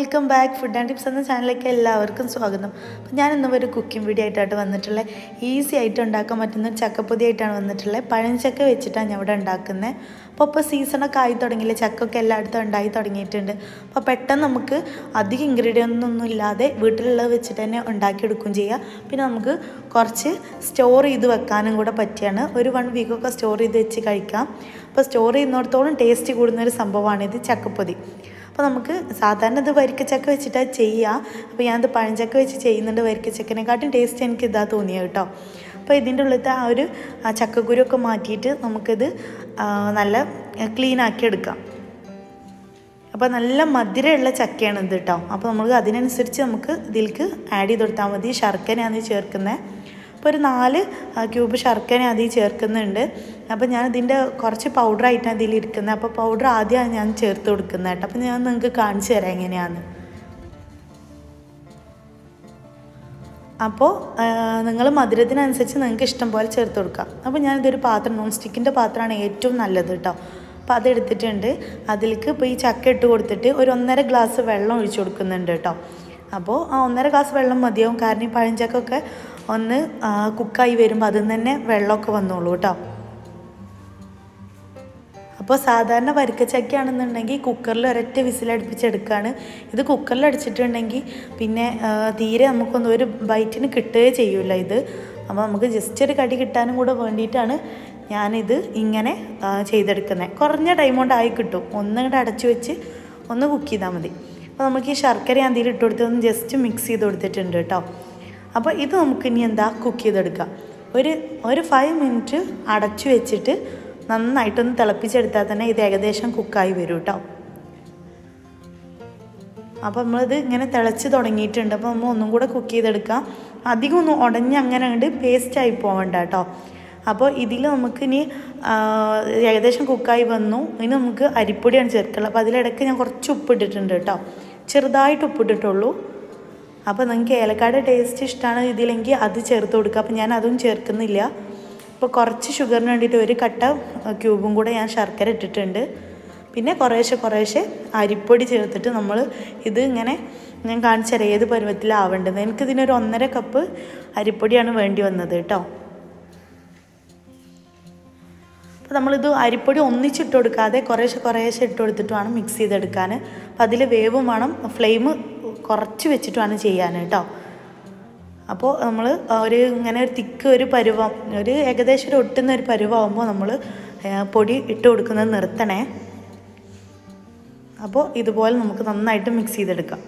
welcome back food and tips എന്ന ചാനലിലേക്ക് എല്ലാവർക്കും സ്വാഗതം അപ്പോൾ ഞാൻ ഇന്നും ഒരു കുക്കിംഗ് വീഡിയോ ആയിട്ടാണ് വന്നിട്ടുള്ളത് ഈസി ആയിട്ട് ഉണ്ടാക്കാൻ പറ്റുന്ന ഒരു ചക്കപ്പൊതി ആയിട്ടാണ് വന്നിട്ടുള്ളത് പഴഞ്ചക്ക വെച്ചിട്ടാണ് ഞാൻ ഇവിടെ ഉണ്ടാക്കുന്നത് അപ്പോൾ ഇപ്പോൾ സീസണൊക്കെ ആയി തുടങ്ങിയില്ലേ ചക്കൊക്കെ എല്ലായിടത്തും ഉണ്ടായി തുടങ്ങിയിട്ടുണ്ട് അപ്പോൾ പെട്ടെന്ന് നമുക്ക് അധികം ഇൻഗ്രീഡിയൻ്റ് ഒന്നും ഇല്ലാതെ വീട്ടിലുള്ളത് വെച്ചിട്ട് തന്നെ ഉണ്ടാക്കിയെടുക്കുകയും ചെയ്യാം പിന്നെ നമുക്ക് കുറച്ച് സ്റ്റോർ ചെയ്ത് വെക്കാനും കൂടെ പറ്റിയാണ് ഒരു വൺ വീക്കൊക്കെ സ്റ്റോർ ചെയ്ത് വെച്ച് കഴിക്കാം അപ്പോൾ സ്റ്റോർ ചെയ്യുന്നിടത്തോളം ടേസ്റ്റ് കൂടുന്ന ഒരു സംഭവമാണിത് ചക്കപ്പൊതി അപ്പോൾ നമുക്ക് സാധാരണ ഇത് വരിക്കച്ചക്ക വെച്ചിട്ടാണ് ചെയ്യുക അപ്പോൾ ഞാനത് പഴഞ്ചക്ക വെച്ച് ചെയ്യുന്നുണ്ട് വരിക്കച്ചക്കനെക്കാട്ടും ടേസ്റ്റ് എനിക്ക് ഇതാ തോന്നിയത് കേട്ടോ അപ്പോൾ ഇതിൻ്റെ ഉള്ളിലത്തെ ആ ഒരു ആ ചക്കക്കുരുവൊക്കെ മാറ്റിയിട്ട് നമുക്കിത് ആ, നല്ല ക്ലീൻ ആക്കി എടുക്കാം അപ്പോൾ നല്ല മധുരമുള്ള ചക്കയാണ് ഇത് കേട്ടോ അപ്പോൾ നമുക്ക് അതിനനുസരിച്ച് നമുക്ക് ഇതിലേക്ക് ആഡ് ചെയ്ത് കൊടുത്താൽ മതി ശർക്കരയാണ് ചേർക്കുന്നത് അപ്പോൾ ഒരു നാല് ആ, ക്യൂബ് ശർക്കര അതിൽ ചേർക്കുന്നുണ്ട് അപ്പോൾ ഞാൻ ഇതിൻ്റെ കുറച്ച് പൗഡറായിട്ടാണ് ഇതിൽ ഇരിക്കുന്നത് അപ്പോൾ പൗഡർ ആദ്യമാണ് ഞാൻ ചേർത്ത് കൊടുക്കുന്നത് കേട്ടോ അപ്പോൾ ഞാൻ നിങ്ങൾക്ക് കാണിച്ചു തരാം എങ്ങനെയാണ് അപ്പോൾ നിങ്ങൾ മധുരത്തിനനുസരിച്ച് നിങ്ങൾക്ക് ഇഷ്ടം പോലെ ചേർത്ത് കൊടുക്കാം അപ്പോൾ ഞാനിതൊരു പാത്രം നോൺ സ്റ്റിക്കിൻ്റെ പാത്രമാണ് ഏറ്റവും നല്ലത് കേട്ടോ അപ്പോൾ അതെടുത്തിട്ടുണ്ട് അതിലേക്ക് ഇപ്പോൾ ഈ ചക്ക ഇട്ട് കൊടുത്തിട്ട് ഒരു ഒന്നര ഗ്ലാസ് വെള്ളം ഒഴിച്ചു കൊടുക്കുന്നുണ്ട് കേട്ടോ അപ്പോൾ ആ ഒന്നര ഗ്ലാസ് വെള്ളം മതിയാവും കാരണം ഈ പഴഞ്ചക്കൊക്കെ ഒന്ന് ആ, കുക്കായി വരുമ്പോൾ അതിൽ നിന്ന് തന്നെ വെള്ളമൊക്കെ വന്നോളൂ കേട്ടോ അപ്പോൾ സാധാരണ വരിക്കച്ചക്കയാണെന്നുണ്ടെങ്കിൽ കുക്കറിൽ ഒരൊറ്റ വിസിലടുപ്പിച്ചെടുക്കുകയാണ് ഇത് കുക്കറിൽ അടിച്ചിട്ടുണ്ടെങ്കിൽ പിന്നെ ആ, തീരെ നമുക്കൊന്നും ഒരു ബൈറ്റിന് കിട്ടുകയേ ചെയ്യൂല ഇത് അപ്പോൾ നമുക്ക് ജസ്റ്റ് ഒരു കടി കിട്ടാനും കൂടെ വേണ്ടിയിട്ടാണ് ഞാനിത് ഇങ്ങനെ ആ, ചെയ്തെടുക്കുന്നത് കുറഞ്ഞ ടൈം കൊണ്ട് ആയി കിട്ടും ഒന്നുകൂടെ അടച്ചു വെച്ച് ഒന്ന് കുക്ക് ചെയ്താൽ മതി അപ്പോൾ നമുക്ക് ഈ ശർക്കര അതിൽ ഇട്ട് കൊടുത്ത് ഒന്ന് ജസ്റ്റ് മിക്സ് ചെയ്ത് കൊടുത്തിട്ടുണ്ട് കേട്ടോ അപ്പോൾ ഇത് നമുക്ക് ഇനി എന്താ കുക്ക് ചെയ്തെടുക്കാം ഒരു ഒരു ഫൈവ് മിനിറ്റ് അടച്ചു വെച്ചിട്ട് നന്നായിട്ടൊന്ന് തിളപ്പിച്ചെടുത്താൽ തന്നെ ഇത് ഏകദേശം കുക്കായി വരും കേട്ടോ അപ്പോൾ നമ്മളിത് ഇങ്ങനെ തിളച്ച് തുടങ്ങിയിട്ടുണ്ട് അപ്പോൾ നമ്മൾ ഒന്നും കൂടെ കുക്ക് ചെയ്തെടുക്കാം അധികം ഒന്നും ഉടഞ്ഞ് അങ്ങനെ കണ്ട് പേസ്റ്റായി പോകണ്ട കേട്ടോ അപ്പോൾ ഇതിൽ നമുക്ക് ഇനി ആ, ഏകദേശം കുക്കായി വന്നു ഇനി നമുക്ക് അരിപ്പൊടിയാണ് ചേർക്കുള്ളത് അപ്പോൾ അതിലിടയ്ക്ക് ഞാൻ കുറച്ച് ഉപ്പിട്ടിട്ടുണ്ട് കേട്ടോ ചെറുതായിട്ട് ഉപ്പിട്ടിട്ടുള്ളൂ അപ്പോൾ നിങ്ങൾക്ക് ഏലക്കായുടെ ടേസ്റ്റ് ഇഷ്ടമാണ് ഇതിലെങ്കിൽ അത് ചേർത്ത് കൊടുക്കുക അപ്പോൾ ഞാൻ അതും ചേർക്കുന്നില്ല അപ്പോൾ കുറച്ച് ഷുഗറിന് വേണ്ടിയിട്ട് ഒരു കട്ട ക്യൂബും കൂടെ ഞാൻ ശർക്കര ഇട്ടിട്ടുണ്ട് പിന്നെ കുറേശ്ശെ കുറേശ്ശെ അരിപ്പൊടി ചേർത്തിട്ട് നമ്മൾ ഇത് ഇങ്ങനെ ഞാൻ കാണിച്ചു തരാം ഏത് പരുവത്തിലാവേണ്ടത് എനിക്കിതിനൊരു ഒന്നര കപ്പ് അരിപ്പൊടിയാണ് വേണ്ടി വന്നത് കേട്ടോ അപ്പോൾ നമ്മളിത് അരിപ്പൊടി ഒന്നിച്ചിട്ട് കൊടുക്കാതെ കുറേശ്ശെ കുറേശ്ശെ ഇട്ട് കൊടുത്തിട്ട് വേണം മിക്സ് ചെയ്തെടുക്കാൻ അപ്പോൾ അതിൽ വേവും വേണം ഫ്ലെയിം കുറച്ച് വെച്ചിട്ട് വേണം ചെയ്യാൻ കേട്ടോ അപ്പോൾ നമ്മൾ ഒരു ഇങ്ങനെ ഒരു തിക്ക് ഒരു പരുവം ഒരു ഏകദേശം ഒരു ഒട്ടുന്ന ഒരു പരുവമാകുമ്പോൾ നമ്മൾ പൊടി ഇട്ട് കൊടുക്കുന്നത് നിർത്തണേ അപ്പോൾ ഇതുപോലെ നമുക്ക് നന്നായിട്ട് മിക്സ് ചെയ്തെടുക്കാം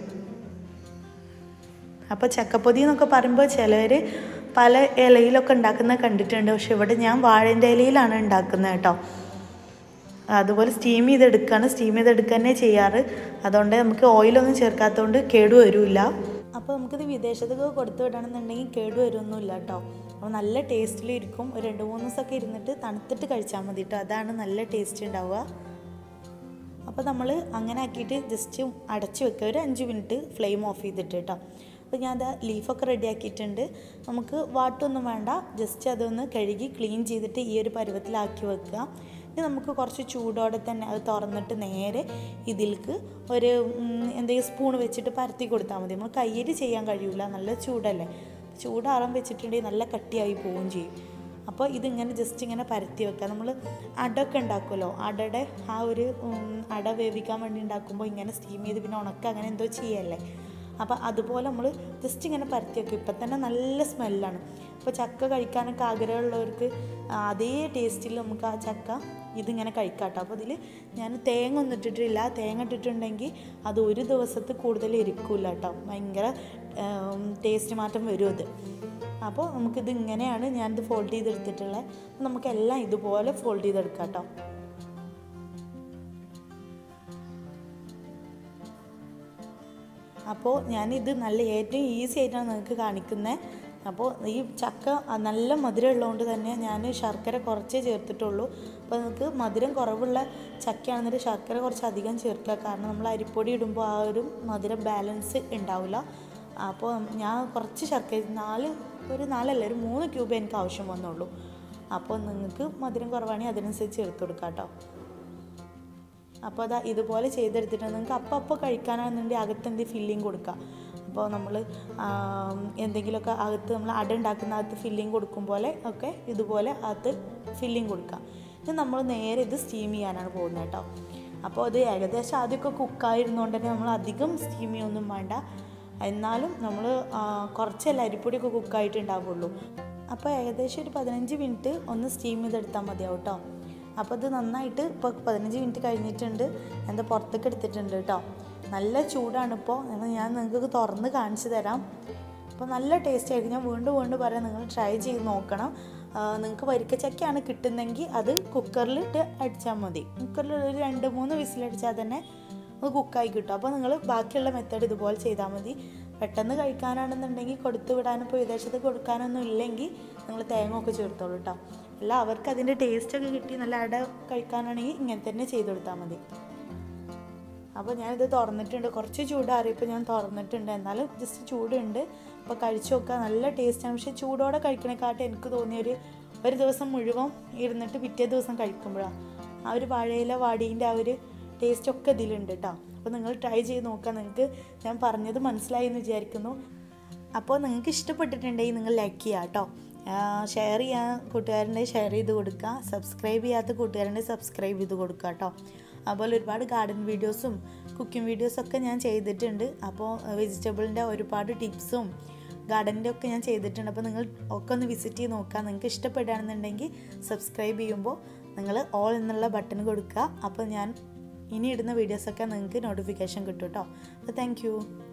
അപ്പോൾ ചക്കപ്പൊതി എന്നൊക്കെ പറയുമ്പോൾ ചിലർ പല ഇലയിലൊക്കെ ഉണ്ടാക്കുന്നത് കണ്ടിട്ടുണ്ട് പക്ഷെ ഇവിടെ ഞാൻ വാഴൻ്റെ ഇലയിലാണ് ഉണ്ടാക്കുന്നത് കേട്ടോ അതുപോലെ സ്റ്റീം ചെയ്തെടുക്കുകയാണ് സ്റ്റീം ചെയ്തെടുക്കുക തന്നെ ചെയ്യാറ് അതുകൊണ്ട് നമുക്ക് ഓയിലൊന്നും ചേർക്കാത്തതുകൊണ്ട് കേടു വരില്ല അപ്പോൾ നമുക്കിത് വിദേശത്തൊക്കെ കൊടുത്തു വിടണമെന്നുണ്ടെങ്കിൽ കേടു വരുമൊന്നുമില്ല കേട്ടോ അപ്പോൾ നല്ല ടേസ്റ്റിലിരിക്കും ഒരു രണ്ട് മൂന്ന് ദിവസമൊക്കെ ഇരുന്നിട്ട് തണുത്തിട്ട് കഴിച്ചാൽ മതി കേട്ടോ അതാണ് നല്ല ടേസ്റ്റ് ഉണ്ടാവുക അപ്പോൾ നമ്മൾ അങ്ങനെ ആക്കിയിട്ട് ജസ്റ്റ് അടച്ച് വെക്കുക ഒരു അഞ്ച് മിനിറ്റ് ഫ്ലെയിം ഓഫ് ചെയ്തിട്ട് കേട്ടോ അപ്പോൾ ഞാൻ അത് ലീഫൊക്കെ റെഡി ആക്കിയിട്ടുണ്ട് നമുക്ക് വാട്ടൊന്നും വേണ്ട ജസ്റ്റ് അതൊന്ന് കഴുകി ക്ലീൻ ചെയ്തിട്ട് ഈ ഒരു പരുവത്തിലാക്കി വെക്കുക ഇനി നമുക്ക് കുറച്ച് ചൂടോടെ തന്നെ അത് തുറന്നിട്ട് നേരെ ഇതിലേക്ക് ഒരു ഉം, എന്തെങ്കിലും സ്പൂൺ വെച്ചിട്ട് പരത്തി കൊടുത്താൽ മതി നമ്മൾ കയ്യിൽ ചെയ്യാൻ കഴിയില്ല നല്ല ചൂടല്ലേ ചൂടാറാൻ വെച്ചിട്ടുണ്ടെങ്കിൽ നല്ല കട്ടിയായി പോവുകയും ചെയ്യും അപ്പോൾ ഇതിങ്ങനെ ജസ്റ്റ് ഇങ്ങനെ പരത്തി വെക്കുക നമ്മൾ അടയൊക്കെ ഉണ്ടാക്കുമല്ലോ അടയുടെ ആ ഒരു ഉം, അട വേവിക്കാൻ വേണ്ടി ഉണ്ടാക്കുമ്പോൾ ഇങ്ങനെ സ്റ്റീം ചെയ്ത് പിന്നെ ഉണക്കുക അങ്ങനെ എന്തോ ചെയ്യല്ലേ അപ്പോൾ അതുപോലെ നമ്മൾ ജസ്റ്റ് ഇങ്ങനെ പരത്തി വെക്കും ഇപ്പം തന്നെ നല്ല സ്മെല്ലാണ് അപ്പോൾ ചക്ക കഴിക്കാനൊക്കെ ആഗ്രഹമുള്ളവർക്ക് അതേ ടേസ്റ്റിൽ നമുക്ക് ആ ചക്ക ഇതിങ്ങനെ കഴിക്കാം കേട്ടോ അപ്പോൾ ഇതിൽ ഞാൻ തേങ്ങ ഒന്നും ഇട്ടിട്ടില്ല തേങ്ങ ഇട്ടിട്ടുണ്ടെങ്കിൽ അത് ഒരു ദിവസത്തിൽ കൂടുതൽ ഇരിക്കില്ല കേട്ടോ ഭയങ്കര ടേസ്റ്റ് മാറ്റം വരും അത് അപ്പോൾ നമുക്കിത് ഇങ്ങനെയാണ് ഞാനിത് ഫോൾഡ് ചെയ്തെടുത്തിട്ടുള്ളത് അപ്പോൾ നമുക്കെല്ലാം ഇതുപോലെ ഫോൾഡ് ചെയ്തെടുക്കാം കേട്ടോ അപ്പോൾ ഞാനിത് നല്ല ഏറ്റവും ഈസി ആയിട്ടാണ് നിങ്ങൾക്ക് കാണിക്കുന്നത് അപ്പോൾ ഈ ചക്ക നല്ല മധുരം ഉള്ളതുകൊണ്ട് തന്നെ ഞാൻ ശർക്കര കുറച്ചേ ചേർത്തിട്ടുള്ളൂ അപ്പോൾ നിങ്ങൾക്ക് മധുരം കുറവുള്ള ചക്കയാണെന്നിട്ട് ശർക്കര കുറച്ച് അധികം ചേർക്കുക കാരണം നമ്മൾ അരിപ്പൊടി ഇടുമ്പോൾ ആ ഒരു മധുരം ബാലൻസ് ഉണ്ടാവില്ല അപ്പോൾ ഞാൻ കുറച്ച് ശർക്കര നാല് ഒരു നാലല്ല ഒരു മൂന്ന് ക്യൂബ് എനിക്ക് ആവശ്യം വന്നുള്ളൂ അപ്പോൾ നിങ്ങൾക്ക് മധുരം കുറവാണെങ്കിൽ അതിനനുസരിച്ച് ചേർത്ത് കൊടുക്കാം കേട്ടോ അപ്പോൾ അതാ ഇതുപോലെ ചെയ്തെടുത്തിട്ട് നിങ്ങൾക്ക് അപ്പം അപ്പോൾ കഴിക്കാനാണെന്നുണ്ടെങ്കിൽ അകത്ത് എന്ത് ഫില്ലിങ് കൊടുക്കുക അപ്പോൾ നമ്മൾ എന്തെങ്കിലുമൊക്കെ അകത്ത് നമ്മൾ അട ഉണ്ടാക്കുന്ന അകത്ത് ഫില്ലിങ് കൊടുക്കും പോലെ ഒക്കെ ഇതുപോലെ അകത്ത് ഫില്ലിങ് കൊടുക്കുക ഇത് നമ്മൾ നേരെ ഇത് സ്റ്റീം ചെയ്യാനാണ് പോകുന്നത് കേട്ടോ അപ്പോൾ അത് ഏകദേശം ആദ്യമൊക്കെ കുക്കായിരുന്നുകൊണ്ട് തന്നെ നമ്മൾ അധികം സ്റ്റീം ചെയ്യൊന്നും വേണ്ട എന്നാലും നമ്മൾ കുറച്ചല്ല അരിപ്പൊടിയൊക്കെ കുക്കായിട്ടുണ്ടാവുള്ളൂ അപ്പോൾ ഏകദേശം ഒരു പതിനഞ്ച് മിനിറ്റ് ഒന്ന് സ്റ്റീം ചെയ്തെടുത്താൽ മതിയാവും കേട്ടോ അപ്പോൾ ഇത് നന്നായിട്ട് ഇപ്പോൾ പതിനഞ്ച് മിനിറ്റ് കഴിഞ്ഞിട്ടുണ്ട് എന്താ പുറത്തേക്ക് എടുത്തിട്ടുണ്ട് കേട്ടോ നല്ല ചൂടാണ് ഇപ്പോൾ എന്നാൽ ഞാൻ നിങ്ങൾക്ക് തുറന്ന് കാണിച്ചു തരാം അപ്പോൾ നല്ല ടേസ്റ്റ് ആയിരിക്കും ഞാൻ വീണ്ടും വീണ്ടും പറയാം നിങ്ങൾ ട്രൈ ചെയ്ത് നോക്കണം നിങ്ങൾക്ക് വരിക്കച്ചക്കയാണ് കിട്ടുന്നെങ്കിൽ അത് കുക്കറിലിട്ട് അടിച്ചാൽ മതി കുക്കറിൽ ഒരു രണ്ട് മൂന്ന് വിസിലടിച്ചാൽ തന്നെ അത് കുക്കായി കിട്ടും അപ്പോൾ നിങ്ങൾ ബാക്കിയുള്ള മെത്തേഡ് ഇതുപോലെ ചെയ്താൽ മതി പെട്ടെന്ന് കഴിക്കാനാണെന്നുണ്ടെങ്കിൽ കൊടുത്തു വിടാനും ഇപ്പോൾ വിദേശത്ത് കൊടുക്കാനൊന്നും ഇല്ലെങ്കിൽ നിങ്ങൾ തേങ്ങ ഒക്കെ ചേർത്തോളൂ കേട്ടോ അല്ല അവർക്ക് അതിൻ്റെ ടേസ്റ്റൊക്കെ കിട്ടി നല്ല അട കഴിക്കാനാണെങ്കിൽ ഇങ്ങനെ തന്നെ ചെയ്ത് കൊടുത്താൽ മതി അപ്പോൾ ഞാനിത് തുറന്നിട്ടുണ്ട് കുറച്ച് ചൂടാറിയപ്പോൾ ഞാൻ തുറന്നിട്ടുണ്ട് എന്നാലും ജസ്റ്റ് ചൂടുണ്ട് അപ്പോൾ കഴിച്ചു നോക്കുക നല്ല ടേസ്റ്റാണ് പക്ഷേ ചൂടോടെ കഴിക്കണേക്കാട്ട് എനിക്ക് തോന്നിയൊരു ഒരു ദിവസം മുഴുവൻ ഇരുന്നിട്ട് പിറ്റേ ദിവസം കഴിക്കുമ്പോഴാണ് ആ ഒരു വാഴയില വാടീൻ്റെ ആ ഒരു ടേസ്റ്റൊക്കെ ഇതിലുണ്ട് കേട്ടോ അപ്പോൾ നിങ്ങൾ ട്രൈ ചെയ്ത് നോക്കുക നിങ്ങൾക്ക് ഞാൻ പറഞ്ഞത് മനസ്സിലായി എന്ന് വിചാരിക്കുന്നു അപ്പോൾ നിങ്ങൾക്ക് ഇഷ്ടപ്പെട്ടിട്ടുണ്ടെങ്കിൽ നിങ്ങൾ ലൈക്ക് ചെയ്യുക കേട്ടോ ഷെയർ ചെയ്യാൻ കൂട്ടുകാരൻ്റെ ഷെയർ ചെയ്ത് കൊടുക്കുക സബ്സ്ക്രൈബ് ചെയ്യാത്ത കൂട്ടുകാരൻ്റെ സബ്സ്ക്രൈബ് ചെയ്ത് കൊടുക്കുക കേട്ടോ അതുപോലെ ഒരുപാട് ഗാർഡൻ വീഡിയോസും കുക്കിംഗ് വീഡിയോസൊക്കെ ഞാൻ ചെയ്തിട്ടുണ്ട് അപ്പോൾ വെജിറ്റബിളിൻ്റെ ഒരുപാട് ടിപ്സും ഗാർഡൻ്റെ ഒക്കെ ഞാൻ ചെയ്തിട്ടുണ്ട് അപ്പോൾ നിങ്ങൾ ഒക്കെ ഒന്ന് വിസിറ്റ് ചെയ്ത് നോക്കുക നിങ്ങൾക്ക് ഇഷ്ടപ്പെടുകയാണെന്നുണ്ടെങ്കിൽ സബ്സ്ക്രൈബ് ചെയ്യുമ്പോൾ നിങ്ങൾ ഓൾ എന്നുള്ള ബട്ടൺ കൊടുക്കുക അപ്പോൾ ഞാൻ ഇനി ഇടുന്ന വീഡിയോസൊക്കെ നിങ്ങൾക്ക് നോട്ടിഫിക്കേഷൻ കിട്ടും കേട്ടോ അപ്പോൾ താങ്ക്